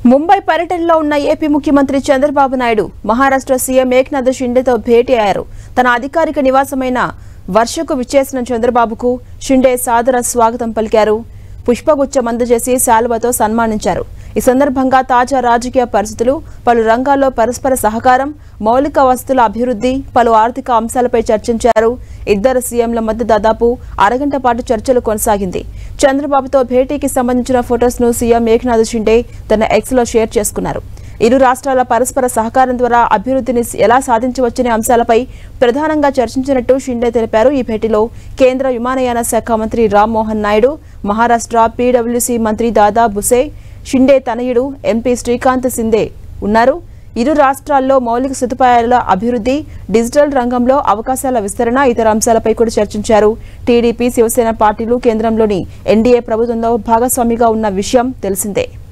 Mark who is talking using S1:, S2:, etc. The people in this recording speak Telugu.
S1: ముంబై పర్యటనలో ఉన్న ఏపీ ముఖ్యమంత్రి చంద్రబాబు నాయుడు మహారాష్ట్ర సీఎం ఏక్నాథ్ షిండేతో భేటీ అయ్యారు తన అధికారిక నివాసమైన వర్షకు విచ్చేసిన చంద్రబాబుకు షిండే సాదర స్వాగతం పలికారు పుష్పగుచ్చం అందజేసి శాలువతో సన్మానించారు ఈ సందర్భంగా తాజా రాజకీయ పరిస్థితులు పలు రంగాల్లో పరస్పర సహకారం మౌలిక వసతుల అభివృద్ధి పలు ఆర్థిక అంశాలపై చర్చించారు ఇద్దరు సీఎంల మధ్య దాదాపు అరగంట పాటు చర్చలు కొనసాగింది చంద్రబాబుతో భేటీకి సంబంధించిన ఫొటోస్ ను సీఎం ఏకనాథ్ షిండే తన ఎక్స్ లో షేర్ చేసుకున్నారు ఇరు రాష్ట్రాల పరస్పర సహకారం ద్వారా అభివృద్ధిని ఎలా సాధించవచ్చనే అంశాలపై ప్రధానంగా చర్చించినట్టు షిండే తెలిపారు ఈ భేటీలో కేంద్ర విమానయాన శాఖ మంత్రి రామ్మోహన్ నాయుడు మహారాష్ట్ర పీడబ్ల్యూసీ మంత్రి దాదా బుసే షిండే తనయుడు ఎంపీ శ్రీకాంత్ సిందే ఉన్నారు ఇరు రాష్ట్రాల్లో మౌలిక సదుపాయాల అభివృద్ధి డిజిటల్ రంగంలో అవకాశాల విస్తరణ ఇతర అంశాలపై కూడా చర్చించారు టీడీపీ శివసేన పార్టీలు కేంద్రంలోని ఎన్డీఏ ప్రభుత్వంలో భాగస్వామిగా ఉన్న విషయం తెలిసిందే